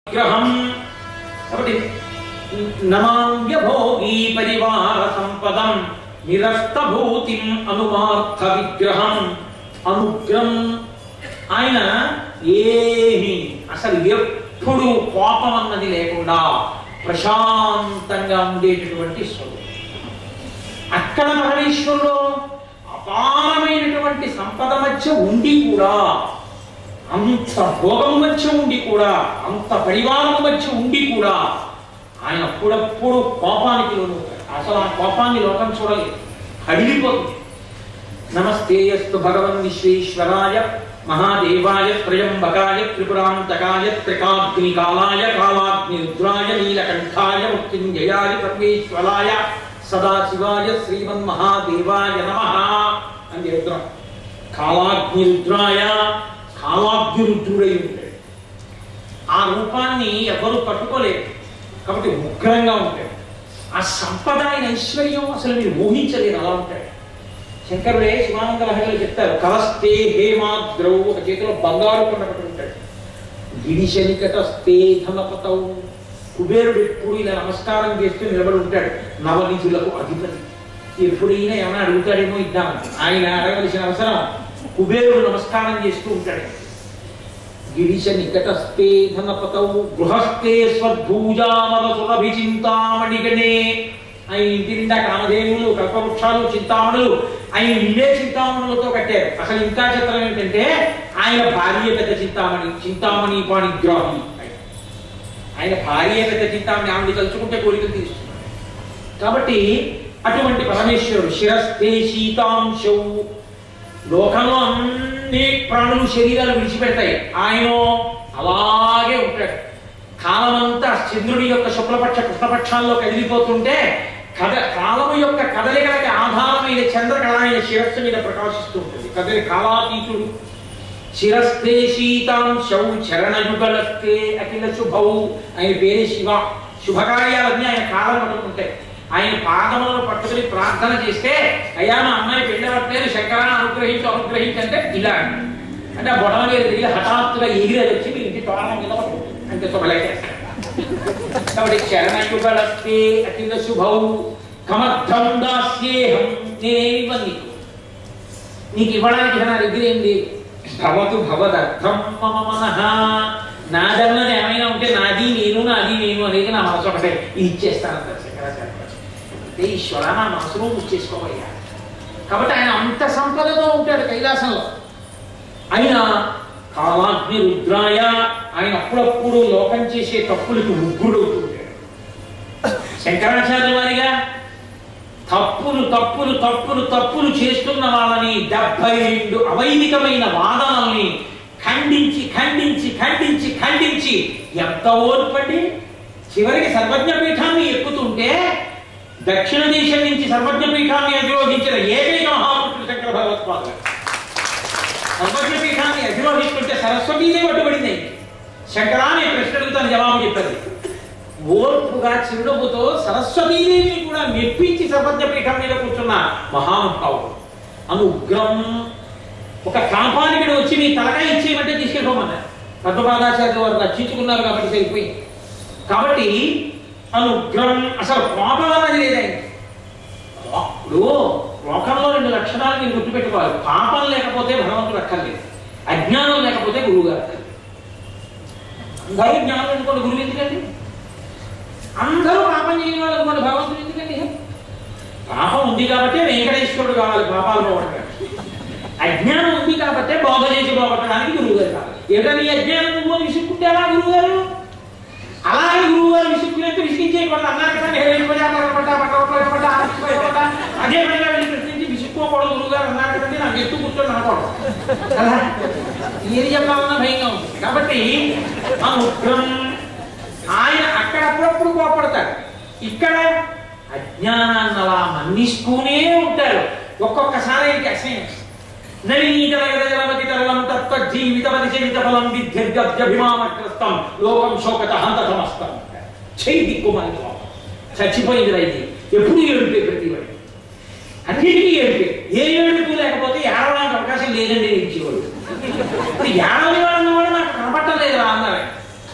గ్రహం కాబట్టి నమాంగ్యభోగీ పరివార సంపదం నిరస్తభూతిం అనుమార్థ విగ్రహం అనుగ్రం ఆయన ఏమి అసలు ఎప్పుడు కోపం అన్నది లేకుండా ప్రశాంతంగా ఉండేటటువంటి స్వరూపం అక్కడ పరమేశ్వరుడు అపారమైనటువంటి సంపద మధ్య ఉండి కూడా అంత భోగము మధ్య ఉండి కూడా అంత పరివారం మధ్య ఉండి కూడా ఆయన అప్పుడప్పుడు కోపానికి లోనవుతాడు అసలు ఆ కోపాన్ని లోకం చూడలేదు హడిలిపోతుంది నమస్తేయస్తు భగవన్ విశ్వేశ్వరాయ మహాదేవాయ త్రయంబకాయ త్రిపురాంతకాయ త్రికాగ్నికాలాయ కాలాగ్ని రుద్రాయ నీలకంఠాయ మృత్యుంజయాయ సర్వేశ్వరాయ సదాశివాయ శ్రీమన్ మహాదేవాయ నమ అని చెప్తున్నాం కాలాగ్ని రుద్రాయ కాలాగ్ని రుద్రుడై ఉంటాడు ఆ రూపాన్ని ఎవరు పట్టుకోలేరు కాబట్టి ఉగ్రంగా ఉంటాడు ఆ సంపద ఆయన ఐశ్వర్యం అసలు మీరు ఊహించలేరు అలా ఉంటాడు శంకరుడే శివానంద లహరిలో చెప్తారు కలస్తే హేమాద్రౌ ఒక చేతిలో బంగారు కొండ ఒకటి ఉంటాడు గిరిశనికటస్తే ధనపతవు కుబేరుడు ఎప్పుడు ఇలా నమస్కారం చేస్తూ నిలబడి ఉంటాడు నవనిధులకు అధిపతి ఎప్పుడైనా ఏమైనా అడుగుతాడేమో ఇద్దాం ఆయన అడగవలసిన అవసరం కుబేరుడు నమస్కారం చేస్తూ ఉంటాడు గిరిశ నికటస్థే ధనపతౌ గృహస్థే స్వర్భూజామరసురభిచింతామణిగణే ఆయన ఇంటి నిండా కామధేనులు కల్పవృక్షాలు చింతామణులు ఆయన ఇల్లే చింతామణులతో కట్టారు అసలు ఇంకా చిత్రం ఏంటంటే ఆయన భార్య పెద్ద చింతామణి చింతామణి పాణిగ్రాహి ఆయన భార్య పెద్ద చింతామణి ఆవిడ తలుచుకుంటే కోరికలు తీరుస్తున్నాడు కాబట్టి అటువంటి పరమేశ్వరుడు శిరస్థే శీతాంశౌ లోకంలో అన్ని ప్రాణులు శరీరాలు విడిచిపెడతాయి ఆయన అలాగే ఉంటాడు కాలమంతా చంద్రుడి యొక్క శుక్లపక్ష కృష్ణపక్షాల్లో కదిలిపోతుంటే కథ కాలము యొక్క కదలికలకి ఆధారమైన చంద్రకళ ఆయన శిరస్సు మీద ప్రకాశిస్తూ ఉంటుంది కదలి కాలాతీతుడు శిరస్థే శీతాంశౌ చరణయుగలస్తే అఖిల శుభౌ ఆయన పేరే శివ శుభకార్యాలన్నీ ఆయన కాలం పట్టుకుంటాయి ఆయన పాదములను పట్టుకుని ప్రార్థన చేస్తే అయ్యా మా అమ్మాయి పెళ్ళవట్లేదు శంకరాన్ని అనుగ్రహించు అనుగ్రహించంటే ఇలా అంటాడు. అంటే ఆ బొడవ మీద తిరిగి హఠాత్తుగా ఎగిరేది వచ్చి మీ ఇంటి తోరణం మీద పడుతుంది. అంటే శుభలేఖేస్తాడు కాబట్టి చరణయుగలస్తే అఖిల శుభౌ కమర్థం దాస్యేహం నేనేమివ్వను నీకు నీకు ఇవ్వడానికి నా దగ్గర ఏం లేదు భవతు భవదర్థం మమ మనః నాదన్నది ఏమైనా ఉంటే నాది నేను నాది నేను అనేది నా మనసు ఒకటే ఇది ఇచ్చేస్తాను అంటారు శంకరాచార్య అంటే ఈశ్వర నా మనసులో ముచ్చేసుకోవయ్యా కాబట్టి ఆయన అంత సంపదతో ఉంటాడు కైలాసంలో ఆయన కాలాగ్ని రుద్రాయ ఆయన అప్పుడప్పుడు లోకం చేసే తప్పులకు ఉగ్రుడవుతుంటాడు శంకరాచార్యుల వారిగా తప్పులు తప్పులు తప్పులు తప్పులు చేస్తున్న వాళ్ళని డెబ్బై రెండు అవైదికమైన వాదనల్ని ఖండించి ఖండించి ఖండించి ఖండించి ఎంత ఓర్పండి చివరికి సర్వజ్ఞ పీఠాన్ని ఎక్కుతుంటే దక్షిణ దేశం నుంచి సర్వజ్ఞ పీఠాన్ని అధిరోహించిన ఏకైక మహాపురుషుడు శంకర భగవత్పాదులు సర్వజ్ఞ పీఠాన్ని అధిరోహిస్తుంటే సరస్వతీదే పట్టుబడింది శంకరాన్ని ప్రశ్న అడుగుతాను జవాబు చెప్పారు ఓర్పుగా చిరునవ్వుతో సరస్వతీదేవిని కూడా మెప్పించి సర్వజ్ఞ పీఠం మీద కూర్చున్న మహానుభావుడు అనుగ్రం ఒక కాపానికుడు వచ్చి మీ తలకాయ ఇచ్చేయమంటే తీసుకెళ్ళిపోమన్నారు పద్మపాదాచార్య వారు రక్షించుకున్నారు కాబట్టి సరిపోయింది కాబట్టి అనుగ్రం అసలు కోపం అన్నది లేదండి ఇప్పుడు లోకంలో రెండు లక్షణాలు మీరు గుర్తుపెట్టుకోవాలి పాపం లేకపోతే భగవంతుడు అక్కర్లేదు అజ్ఞానం లేకపోతే గురువు గారు అక్కర్లేదు అందరూ జ్ఞానం అనుకోండి గురువు ఎందుకండి అందరూ పాపం చేయని వాళ్ళు అనుకోండి భగవంతుడు ఎందుకండి పాపం ఉంది కాబట్టి వెంకటేశ్వరుడు కావాలి పాపాలు పోగొట్టడానికి అజ్ఞానం ఉంది కాబట్టి బోధ చేసి పోగొట్టడానికి గురువు గారు కావాలి ఏదైనా ఈ అజ్ఞానం నువ్వు అని విసుక్కుంటే ఎలా గురువు గారు అలాగే గురువు గారు విసుక్కునేట్టు విసిగించేయకూడదు అన్నారు కదా నేను వెళ్ళిపోయాను పడ్డా పడ్డా పడ్డా అదే పనిగా వెళ్ళి ప్రశ్నించి విసుక్కోకూడదు గురువు గారు అన్నారు కదండి నాకు ఎత్తు కూర్చొని అనకూడదు కదా ఏది చెప్పాలన్నా భయంగా ఉంది కాబట్టి ఆ ఉగ్రం ఆయన అక్కడ అప్పుడప్పుడు కోపడతాడు ఇక్కడ అజ్ఞానాన్ని అలా మన్నిస్తూనే ఉంటాడు ఒక్కొక్కసారి ఆయనకి అసహ్యం నవీకరగరవతి తరలం తత్వ జీవిత పరిచరిత ఫలం విద్యర్గభ్యభిమానగ్రస్తం లోకం శోకత హంతమస్తం చెయ్యి దిక్కుమాలి కోపం చచ్చిపోయింది రైతు ఎప్పుడు ఏడుపే ప్రతివాడు అన్నిటికీ ఏడుపే ఏ ఏడుపు లేకపోతే ఏడవడానికి అవకాశం లేదండి ఇచ్చేవాడు ఇప్పుడు ఏడవని వాడు కూడా నాకు కనపడటం లేదు రా అన్నారు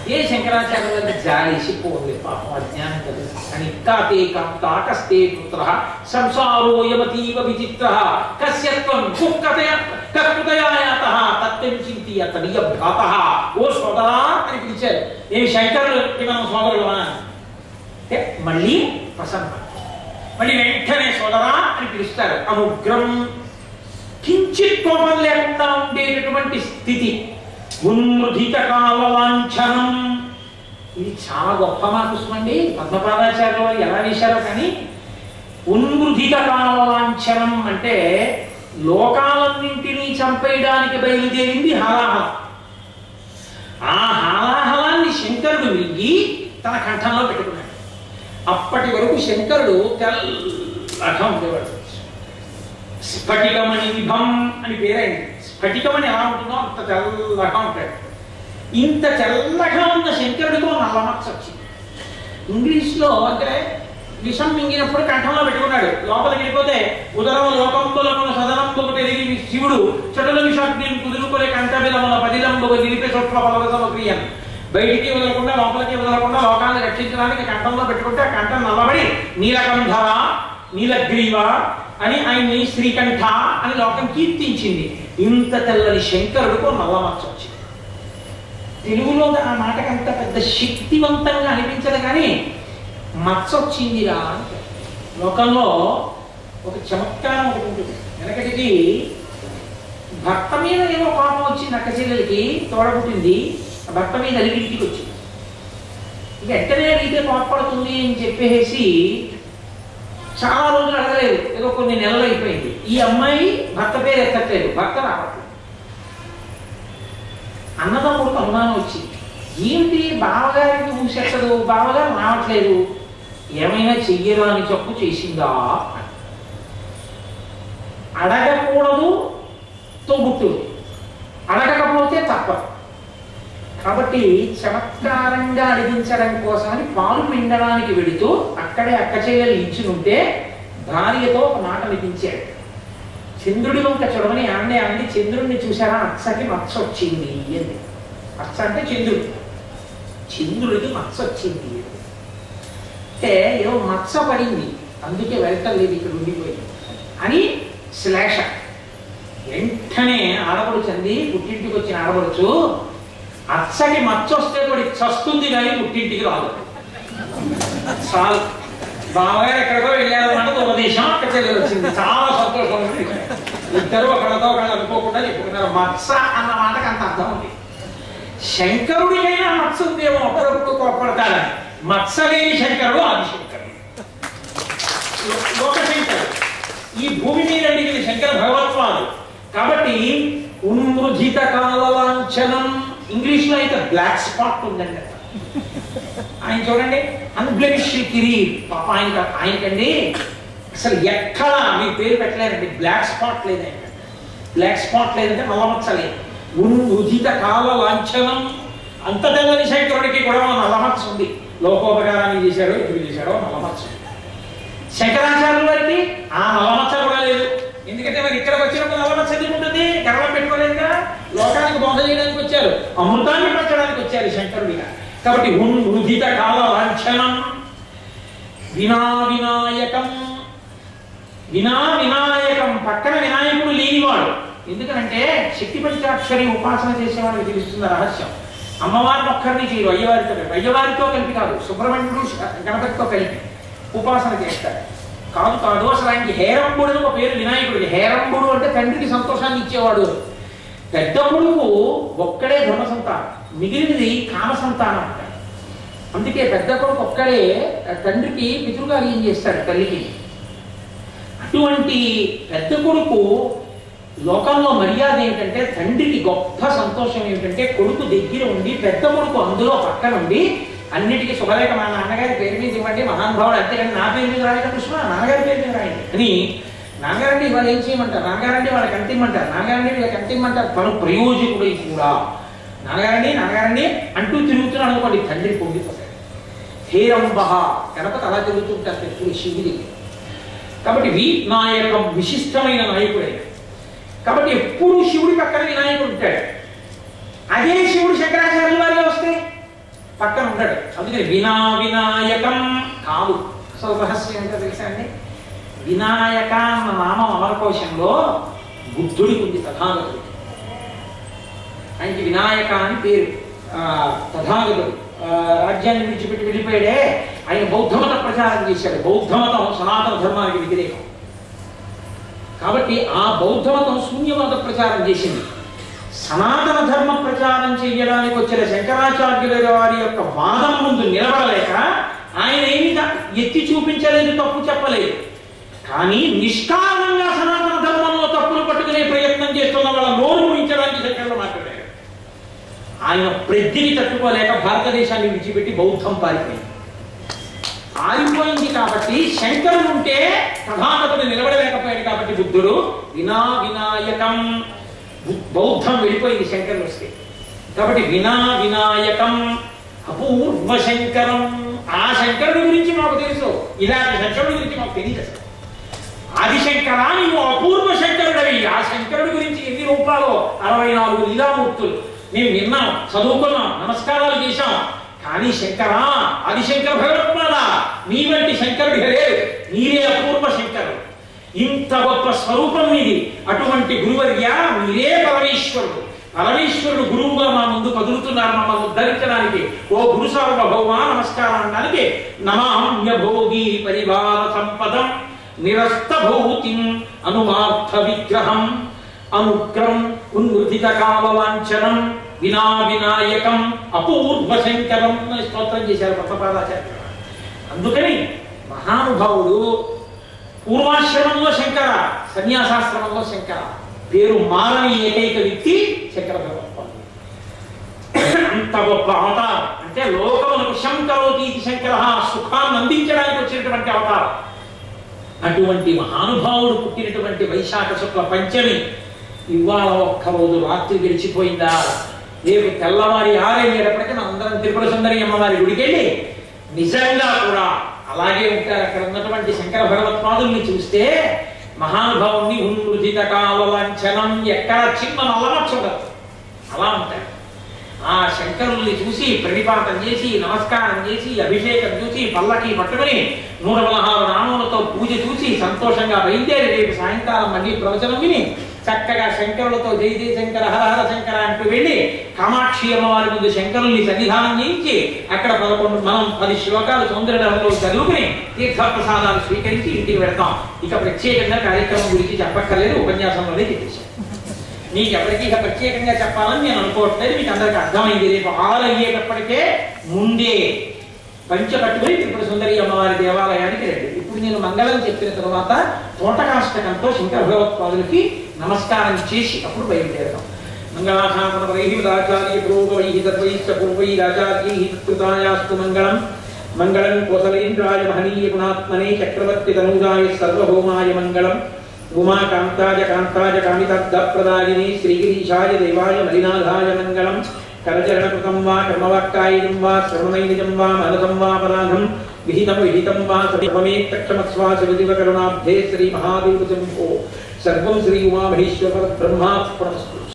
అదే శంకరాచార్యులకి జాలేసి పోలే పాపం అజ్ఞానం కదా అని కాతే కాంతా కస్తే పుత్ర సంసారో యమతీవ విచిత్ర కస్యత్వం కుక్కతయ కర్కృతయాయాత తత్వం చింతి అతడియ భ్రాత ఓ సోదరా అని పిలిచారు నేను శంకరులకి మనం సోదరులమా అంటే మళ్ళీ ప్రసన్న మళ్ళీ వెంటనే సోదరా అని పిలుస్తారు అనుగ్రం కించిత్ కోపం లేకుండా ఉండేటటువంటి స్థితి ఉన్మృధిత కాల లాంఛనం ఇది చాలా గొప్ప మార్పుస్తం అండి పద్మపాదాచార్య వారు ఎలా వేశారో కానీ ఉన్మృధిత కాల లాంఛనం అంటే లోకాలన్నింటినీ చంపేయడానికి బయలుదేరింది హాలాహలం ఆ హాలాహలాన్ని శంకరుడు మింగి తన కంఠంలో పెట్టుకున్నాడు అప్పటి వరకు శంకరుడు తెల్లగా ఉండేవాడు స్ఫటికమణి విభం అని పేరైంది స్ఫటికమణి ఎలా ఉంటుందో అంత తెల్లగా ఉంటాడు ఇంత తెల్లగా ఉన్న శంకరుడితో నల్లమచ్చ వచ్చింది ఇంగ్లీష్లో అంటే విషం మింగినప్పుడు కంఠంలో పెట్టుకున్నాడు లోపలికి వెళ్ళిపోతే ఉదరం లోకంబులమున సదనంబుకు పెరిగి శివుడు చెడుల విషాగ్ని కుదురుకొనే కంఠబిలముల పదిలంబు నిలిపే చోట్ల పలవసమ క్రియను బయటికి వదలకుండా లోపలికి వదలకుండా లోకాన్ని రక్షించడానికి కంఠంలో పెట్టుకుంటే ఆ కంఠం నల్లబడి నీలకంఠర నీలగ్రీవ అని ఆయన్ని శ్రీకంఠ అని లోకం కీర్తించింది ఇంత తెల్లని శంకరుడికో నల్లమచ్చ వచ్చింది తెలుగులో ఆ మాటకంత పెద్ద శక్తివంతంగా అనిపించదు కానీ మచ్చ వచ్చిందిరా అంటారు. లోకంలో ఒక చమత్కారం ఒకటి ఉంటుంది వెనకటికి భర్త మీద ఏమో కోపం వచ్చింది అక్క చెల్లెలకి తోడబుట్టింది ఆ భర్త మీద అలిగింటికి వచ్చింది వెంటనే అడిగితే కోపడుతుంది అని చెప్పేసి చాలా రోజులు అడగలేదు ఏదో కొన్ని నెలలు అయిపోయింది ఈ అమ్మాయి భర్త పేరు ఎత్తట్లేదు భర్త రావట్లేదు అన్నదమ్ముడికి అనుమానం వచ్చింది ఏంటి బావగారికి ఊసెట్టదు బావగారు రావట్లేదు ఏమైనా చెయ్యరాని తప్పు చేసిందా అని. అడగకూడదు తోబుట్టు అడగకపోతే తప్పదు కాబట్టి చమత్కారంగా అడిగించడం కోసమని పాలు పిండడానికి వెళుతూ అక్కడే అక్క చెల్లెలు ఇచ్చినుంటే భార్యతో ఒక మాట వినిపించాడు చంద్రుడి వంక చూడమని ఆమె అంది చంద్రుడిని చూసారా అచ్చకి మచ్చ వచ్చింది అని మచ్చ అంటే చంద్రుడు చంద్రుడికి మచ్చ వచ్చింది అంటే ఏదో మచ్చ పడింది అందుకే వెళ్ళటం లేదు ఇక్కడ ఉండిపోయింది అని శ్లేష వెంటనే ఆడపడుచు అంది పుట్టింటికి వచ్చిన ఆడపడుచు అచ్చకి మచ్చ వస్తే పడి చస్తుంది కానీ పుట్టింటికి రాదు చాలు బావగారు ఎక్కడికో వెళ్ళారు అన్నది ఉపదేశం అక్కడ చెల్లెలు వచ్చింది చాలా సంతోషం ఉంది ఇద్దరు ఒకళ్ళతో ఒకళ్ళు అనుకోకుండా చెప్పుకున్నారు మత్స అన్న మాటకి అంత అర్థం ఉంది శంకరుడికైనా మత్స ఉందేమో ఒకరొకరు కోప్పడతాడని మత్స లేని శంకరుడు ఆది శంకరుడు లో- లోక శంకరుడు ఈ భూమి మీద అడిగిన శంకర భగవత్వాలు కాబట్టి ఉన్మృజిత కాల లాంఛనం ఇంగ్లీష్ లో అయితే బ్లాక్ స్పాట్ ఉందండి అక్కడ. ఆయన చూడండి అన్బ్లెమిష్ కిరీట్ పాప ఆయన ఆయనకండి అసలు ఎక్కడ మీ పేరు పెట్టలేదండి బ్లాక్ స్పాట్ లేదు ఆయన బ్లాక్ స్పాట్ లేదంటే నల్లమచ్చ లేదు ఉచిత కాల లాంఛనం అంత తెల్లని శంకరుడికి కూడా నల్లమచ్చ ఉంది లోకోపకారాన్ని చేశాడో ఎదురు చేశాడో నల్లమచ్చ ఉంది. శంకరాచార్యుల వారికి ఆ నల్లమచ్చ కూడా లేదు ఎందుకంటే మరి ఇక్కడికి వచ్చినప్పుడు నల్లమచ్చ ఎందుకు ఉంటుంది గర్వం పెట్టుకోలేదుగా లోకానికి బోధ చేయడానికి వచ్చారు అమృతాన్ని పెట్టడానికి వచ్చారు శంకరుడిగా కాబట్టి ఉదిత కాల లాంఛనం వినా వినాయకం వినా వినాయకం పక్కన వినాయకుడు లేనివాడు ఎందుకంటే శక్తి పంచాక్షరి ఉపాసన చేసేవాడికి తెలుస్తుంది ఆ రహస్యం అమ్మవారిని ఒక్కరిని చేయరు అయ్యవారితో కలిపి అయ్యవారితో కలిపి కాదు సుబ్రహ్మణ్యుడు గణపతితో కలిపి ఉపాసన చేస్తారు కాదు కాదు అసలు ఆయనకి హేరంబుడు అని ఒక పేరు వినాయకుడికి హేరంబుడు అంటే తండ్రికి సంతోషాన్ని ఇచ్చేవాడు పెద్ద కొడుకు ఒక్కడే ధర్మ సంతానం మిగిలినది కామ సంతానం అంటారు అందుకే పెద్ద కొడుకు ఒక్కడే తండ్రికి పితృకార్యం చేస్తాడు తల్లికి అటువంటి పెద్ద కొడుకు లోకంలో మర్యాద ఏంటంటే తండ్రికి గొప్ప సంతోషం ఏమిటంటే కొడుకు దగ్గర ఉండి పెద్ద కొడుకు అందులో పక్కన ఉండి అన్నిటికీ శుభలేఖ మా నాన్నగారి పేరు మీద ఇవ్వండి మహానుభావుడు అంతేగాని నా పేరు మీద రాయడం కృష్ణ నాన్నగారి పేరు మీద రాయండి అని నాన్నగారండి ఇవాళ ఏం చేయమంటారు నాన్నగారండి వాళ్ళకి అంతిమ్మంటారు నాన్నగారండి వీళ్ళకి అంతిమ్మంటారు తను ప్రయోజకుడై కూడా నాన్నగారండి నాన్నగారండి అంటూ తిరుగుతున్నాడు అనుకోండి తండ్రి పొంగిపోతాడు హేరంబహ గణపతి అలా తిరుగుతుంటారు ఎప్పుడు శివుడి కాబట్టి వి నాయకం విశిష్టమైన నాయకుడే కాబట్టి ఎప్పుడు శివుడి పక్కన వినాయకుడు ఉంటాడు అదే శివుడు శంకరాచార్యుల వారిలో వస్తే పక్కన ఉంటాడు అందుకని వినా వినాయకం కాదు అసలు రహస్యం ఏంటో తెలుసా అండి వినాయక అన్న నామం అమరకోశంలో బుద్ధుడికి ఉంది తథాగతుడికి ఆయనకి వినాయక అని పేరు ఆ, తథాగతుడు ఆ, రాజ్యాన్ని విడిచిపెట్టి వెళ్ళిపోయాడే ఆయన బౌద్ధమత ప్రచారం చేశాడు బౌద్ధమతం సనాతన ధర్మానికి వ్యతిరేకం కాబట్టి ఆ బౌద్ధమతం శూన్యవాద ప్రచారం చేసింది సనాతన ధర్మ ప్రచారం చేయడానికి వచ్చిన శంకరాచార్యుల వారి యొక్క వాదం ముందు నిలబడలేక ఆయన ఏమి దా- ఎత్తి చూపించలేదు తప్పు చెప్పలేదు కానీ నిష్కారణంగా సనాతన ధర్మంలో తప్పులు పట్టుకునే ప్రయత్నం చేస్తున్న వాళ్ళ నోరు ఊహించడానికి శంకరులు మాట్లాడారు ఆయన ప్రజ్ఞని తట్టుకోలేక భారతదేశాన్ని విడిచిపెట్టి బౌద్ధం పారిపోయింది ఆరిపోయింది కాబట్టి శంకరుడు ఉంటే తథాగతుడు నిలబడలేకపోయాడు కాబట్టి బుద్ధుడు వినా వినాయకం బు- బౌద్ధం వెళ్ళిపోయింది శంకరుడు వస్తే కాబట్టి వినా వినాయకం అపూర్వ శంకరం ఆ శంకరుడి గురించి మాకు తెలుసు ఇలాంటి శంకరుడి గురించి మాకు తెలియదు అసలు ఆదిశంకరా నీవు అపూర్వ శంకరుడవి ఆ శంకరుడి గురించి ఎన్ని రూపాలు అరవై నాలుగు లీలామూర్తులు మేము విన్నాం చదువుకున్నాం నమస్కారాలు చేశాం కానీ శంకరా ఆదిశంకర భగవత్పాద నీ వంటి శంకరుడు లేరు నీరే అపూర్వ శంకరుడు ఇంత గొప్ప స్వరూపం మీది అటువంటి గురువర్య మీరే పరమేశ్వరుడు పరమేశ్వరుడు గురువుగా మా ముందు కదులుతున్నారు మమ్మల్ని ఉద్ధరించడానికి ఓ గురు సార్వభౌమ నమస్కారం అనడానికి నమామ్య భోగి పరివార సంపదం నిరస్తభూతిం అనుమార్థ విగ్రహం అనుగ్రం ఉన్మృతిత కామవాంఛనం వినా వినాయకం అపూర్వ శంకరం అని స్తోత్రం చేశారు పద్మపాదాచార్య అందుకని మహానుభావుడు పూర్వాశ్రమంలో శంకర సన్యాసాశ్రమంలో శంకర పేరు మారని ఏకైక వ్యక్తి శంకర భగవత్పాదుడు అంత గొప్ప అవతారం అంటే లోకములకు శంకరోతి ఇది శంకర సుఖాన్ని అందించడానికి వచ్చినటువంటి అవతారం అటువంటి మహానుభావుడు పుట్టినటువంటి వైశాఖ శుక్ల పంచమి ఇవాళ ఒక్కరోజు రాత్రి గడిచిపోయిందా రేపు తెల్లవారి ఆరయ్యేటప్పటికీ మనందరం త్రిపుర సుందరి అమ్మవారి గుడికి వెళ్ళి నిజంగా కూడా అలాగే ఉంటారు అక్కడ ఉన్నటువంటి శంకర భగవత్పాదుల్ని చూస్తే మహానుభావుని ఉన్మృజిత కావలంచనం ఎక్కడ చిన్న నల్లమచ్చ ఉండదు అలా ఉంటారు ఆ శంకరుల్ని చూసి ప్రణిపాతం చేసి నమస్కారం చేసి అభిషేకం చూసి పల్లకి పట్టుకుని నూట పదహారు నామములతో పూజ చూసి సంతోషంగా బయలుదేరి రేపు సాయంకాలం మళ్ళీ ప్రవచనం విని చక్కగా శంకరులతో జై జై శంకర హర హర శంకర అంటూ వెళ్ళి కామాక్షి అమ్మవారి ముందు శంకరుల్ని సన్నిధానం చేయించి అక్కడ పదకొండు మనం పది శ్లోకాలు సౌందర్యంలో చదువుకుని తీర్థప్రసాదాలు స్వీకరించి ఇంటికి వెళ్తాం ఇక ప్రత్యేకంగా కార్యక్రమం గురించి చెప్పక్కర్లేదు ఉపన్యాసంలోనే చెప్పేశాం మీకు ఎవరికి ఇక ప్రత్యేకంగా చెప్పాలని నేను అనుకోవట్లేదు మీకు అందరికి అర్థమైంది రేపు ఆరు అయ్యేటప్పటికే ముందే పంచ పట్టుకుని త్రిపుర సుందరి అమ్మవారి దేవాలయానికి రండి ఇప్పుడు నేను మంగళం చెప్పిన తర్వాత తోటకాష్టకంతో శంకర భగవత్పాదులకి నమస్కారం చేసి అప్పుడు బయలుదేరదాం మంగళాశాసనపరైహితాచార్య పురోగవై తద్వైశ్చ పూర్వై రాచార్యై కృతాయాస్తు మంగళం మంగళం కోసలేంద్రాయ మహనీయ గుణాత్మనే చక్రవర్తి తనూజాయ సర్వభౌమాయ మంగళం ఉమాకాంతాయ కాంతాయ కామితద్దప్రదాయిని శ్రీగిరీశాయ దేవాయ మలినాథాయ మంగళం కరచరణకృతం వా కర్మవాక్కాయనం వా శ్రవణైనిజం వా మనసం వా పరాధం విహితం విహితం వా సర్వమేత్తక్షమస్వాసవిదివ కరుణాబ్ధే శ్రీ మహాదేవ శంభో సర్వం శ్రీ ఉమామహేశ్వర బ్రహ్మాత్మనస్తు